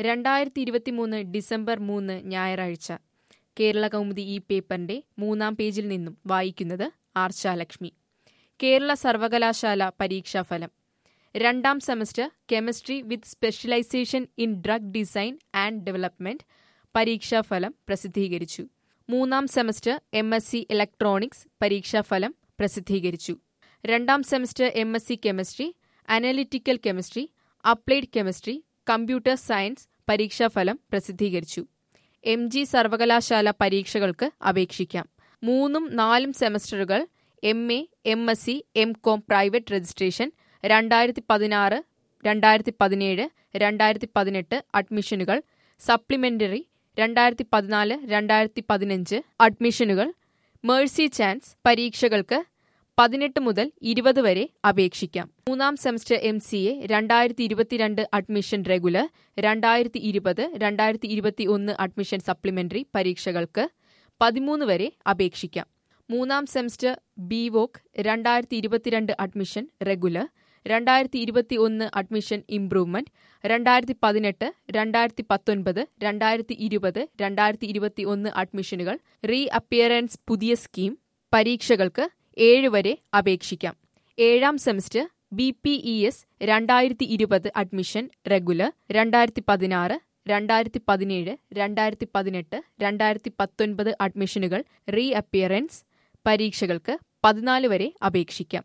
രണ്ടായിരത്തി ഇരുപത്തിമൂന്ന് ഡിസംബർ മൂന്ന് ഞായറാഴ്ച കേരള കൗമുദി ഈ പേപ്പറിന്റെ മൂന്നാം പേജിൽ നിന്നും വായിക്കുന്നത് ആർച്ചാലക്ഷ്മി കേരള സർവകലാശാല പരീക്ഷാഫലം രണ്ടാം semester chemistry with specialisation in drug design and development പരീക്ഷാഫലം പ്രസിദ്ധീകരിച്ചു മൂന്നാം semester M S C electronics പരീക്ഷാഫലം പ്രസിദ്ധീകരിച്ചു രണ്ടാം semester M S C chemistry analytical chemistry applied chemistry computer science പരീക്ഷാഫലം പ്രസിദ്ധീകരിച്ചു എം ജി സർവകലാശാല പരീക്ഷകൾക്ക് അപേക്ഷിക്കാം മൂന്നും നാലും സെമസ്റ്ററുകൾ M A M S C M com private registration രണ്ടായിരത്തി പതിനാറ് രണ്ടായിരത്തി പതിനേഴ് രണ്ടായിരത്തി പതിനെട്ട് അഡ്മിഷനുകൾ സപ്ലിമെന്ററി രണ്ടായിരത്തി പതിനാല് രണ്ടായിരത്തി പതിനഞ്ച് അഡ്മിഷനുകൾ മേഴ്സി ചാൻസ് പരീക്ഷകൾക്ക് പതിനെട്ട് മുതൽ ഇരുപത് വരെ അപേക്ഷിക്കാം മൂന്നാം സെമസ്റ്റർ എം സി എ രണ്ടായിരത്തി ഇരുപത്തിരണ്ട് അഡ്മിഷൻ റെഗുലർ രണ്ടായിരത്തി ഇരുപത് രണ്ടായിരത്തി ഇരുപത്തി ഒന്ന് അഡ്മിഷൻ സപ്ലിമെന്ററി പരീക്ഷകൾക്ക് പതിമൂന്ന് വരെ അപേക്ഷിക്കാം മൂന്നാം സെമസ്റ്റർ ബി വോക്ക് രണ്ടായിരത്തി ഇരുപത്തിരണ്ട് അഡ്മിഷൻ റെഗുലർ രണ്ടായിരത്തി ഇരുപത്തി ഒന്ന് അഡ്മിഷൻ ഇംപ്രൂവ്മെന്റ് രണ്ടായിരത്തി പതിനെട്ട് രണ്ടായിരത്തി പത്തൊൻപത് രണ്ടായിരത്തി ഇരുപത് രണ്ടായിരത്തി ഇരുപത്തി ഒന്ന് അഡ്മിഷനുകൾ റീ അപ്പിയറൻസ് പുതിയ സ്കീം പരീക്ഷകൾക്ക് ഏഴ് വരെ അപേക്ഷിക്കാം ഏഴാം semester B P E S രണ്ടായിരത്തി ഇരുപത് അഡ്മിഷൻ റെഗുലർ രണ്ടായിരത്തി പതിനാറ് രണ്ടായിരത്തി പതിനേഴ് രണ്ടായിരത്തി പതിനെട്ട് രണ്ടായിരത്തി പത്തൊൻപത് അഡ്മിഷനുകൾ റീ അപ്പിയറൻസ് പരീക്ഷകൾക്ക് പതിനാല് വരെ അപേക്ഷിക്കാം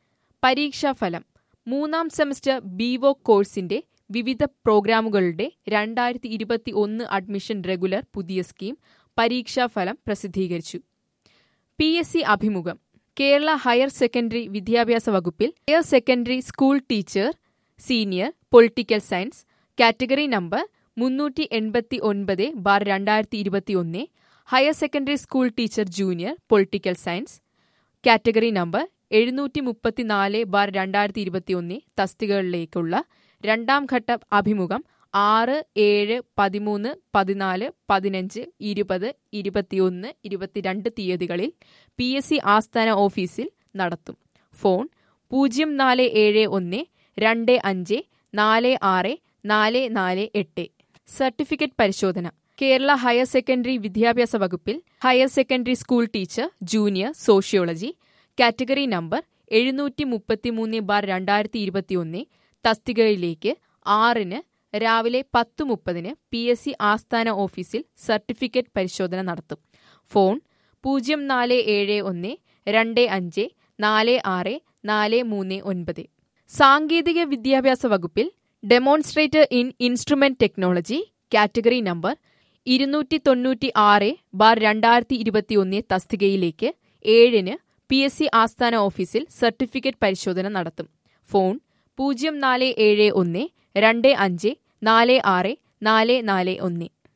പരീക്ഷാഫലം മൂന്നാം സെമസ്റ്റർ ബിവോ കോഴ്സിന്റെ വിവിധ പ്രോഗ്രാമുകളുടെ രണ്ടായിരത്തി ഇരുപത്തി ഒന്ന് അഡ്മിഷൻ റെഗുലർ പുതിയ സ്കീം പരീക്ഷാഫലം പ്രസിദ്ധീകരിച്ചു പി എസ് സി അഭിമുഖം കേരള ഹയർ സെക്കൻഡറി വിദ്യാഭ്യാസ വകുപ്പിൽ higher secondary school teacher senior political science category number മുന്നൂറ്റി എൺപത്തി ഒൻപത് ബാർ രണ്ടായിരത്തി ഇരുപത്തി ഒന്ന് higher secondary school teacher junior political science category number എഴുന്നൂറ്റി മുപ്പത്തിനാല് ബാർ രണ്ടായിരത്തി ഇരുപത്തി ഒന്ന് തസ്തികകളിലേക്കുള്ള രണ്ടാം ഘട്ട അഭിമുഖം ആറ് ഏഴ് പതിമൂന്ന് പതിനാല് പതിനഞ്ച് ഇരുപത് ഇരുപത്തിയൊന്ന് ഇരുപത്തിരണ്ട് തീയതികളിൽ പി എസ് സി ആസ്ഥാന ഓഫീസിൽ നടത്തും ഫോൺ പൂജ്യം നാല് ഏഴ് ഒന്ന് രണ്ട് അഞ്ച് നാല് ആറ് നാല് നാല് എട്ട് സർട്ടിഫിക്കറ്റ് പരിശോധന കേരള ഹയർ സെക്കൻഡറി വിദ്യാഭ്യാസ വകുപ്പിൽ higher secondary school teacher junior sociology category number എഴുന്നൂറ്റി മുപ്പത്തിമൂന്ന് ബാർ രണ്ടായിരത്തി ഇരുപത്തിയൊന്ന് തസ്തികയിലേക്ക് ആറിന് രാവിലെ പത്ത് മുപ്പതിന് പി എസ് സി ആസ്ഥാന ഓഫീസിൽ സർട്ടിഫിക്കറ്റ് പരിശോധന നടത്തും ഫോൺ പൂജ്യം നാല് ഏഴ് ഒന്ന് രണ്ട് അഞ്ച് നാല് ആറ് നാല് മൂന്ന് ഒൻപത് സാങ്കേതിക വിദ്യാഭ്യാസ വകുപ്പിൽ demonstrator in instrument technology category number ഇരുന്നൂറ്റി തൊണ്ണൂറ്റി ആറ് ബാർ രണ്ടായിരത്തി ഇരുപത്തിയൊന്ന് തസ്തികയിലേക്ക് ഏഴിന് പി എസ് സി ആസ്ഥാന ഓഫീസിൽ സർട്ടിഫിക്കറ്റ് പരിശോധന നടത്തും ഫോൺ പൂജ്യം നാല് ഏഴ് ഒന്ന് രണ്ട് അഞ്ച് നാല് ആറ് നാല് നാല് ഒന്ന്